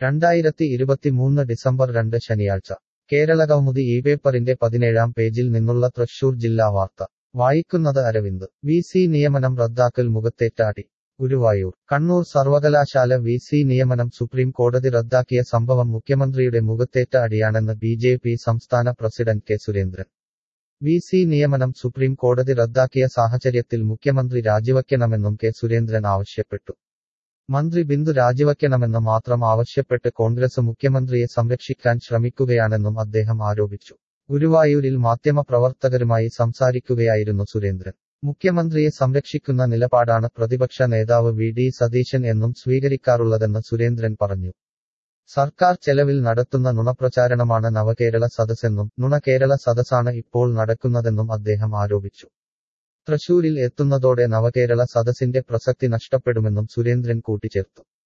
രണ്ടായിരത്തി ഇരുപത്തിമൂന്ന് ഡിസംബർ രണ്ട് ശനിയാഴ്ച കേരളകൗമുദി ഈ പേപ്പറിന്റെ പതിനേഴാം പേജിൽ നിന്നുള്ള തൃശൂർ ജില്ലാ വാർത്ത വായിക്കുന്നത് അരവിന്ദ് വി സി നിയമനം റദ്ദാക്കൽ മുഖത്തേറ്റാടി ഗുരുവായൂർ കണ്ണൂർ സർവകലാശാല വി സി നിയമനം സുപ്രീം കോടതി റദ്ദാക്കിയ സംഭവം മുഖ്യമന്ത്രിയുടെ മുഖത്തേറ്റ അടിയാണെന്ന് ബി ജെ പി സംസ്ഥാന president K Surendran V C നിയമനം സുപ്രീം കോടതി റദ്ദാക്കിയ സാഹചര്യത്തിൽ മുഖ്യമന്ത്രി രാജിവയ്ക്കണമെന്നും കെ സുരേന്ദ്രൻ ആവശ്യപ്പെട്ടു മന്ത്രി ബിന്ദു രാജിവയ്ക്കണമെന്ന് മാത്രം ആവശ്യപ്പെട്ട് കോൺഗ്രസ് മുഖ്യമന്ത്രിയെ സംരക്ഷിക്കാൻ ശ്രമിക്കുകയാണെന്നും അദ്ദേഹം ആരോപിച്ചു ഗുരുവായൂരിൽ മാധ്യമപ്രവർത്തകരുമായി സംസാരിക്കുകയായിരുന്നു സുരേന്ദ്രൻ മുഖ്യമന്ത്രിയെ സംരക്ഷിക്കുന്ന നിലപാടാണ് പ്രതിപക്ഷ നേതാവ് വി ഡി സതീശൻ എന്നും സ്വീകരിക്കാറുള്ളതെന്ന് സുരേന്ദ്രൻ പറഞ്ഞു സർക്കാർ ചെലവിൽ നടത്തുന്ന നുണപ്രചാരണമാണ് നവകേരള സദസ്സെന്നും നുണ കേരള സദസ്സാണ് ഇപ്പോൾ നടക്കുന്നതെന്നും അദ്ദേഹം ആരോപിച്ചു തൃശൂരിൽ എത്തുന്നതോടെ നവകേരള സദസ്സിന്റെ പ്രസക്തി നഷ്ടപ്പെടുമെന്നും സുരേന്ദ്രൻ കൂട്ടിച്ചേർത്തു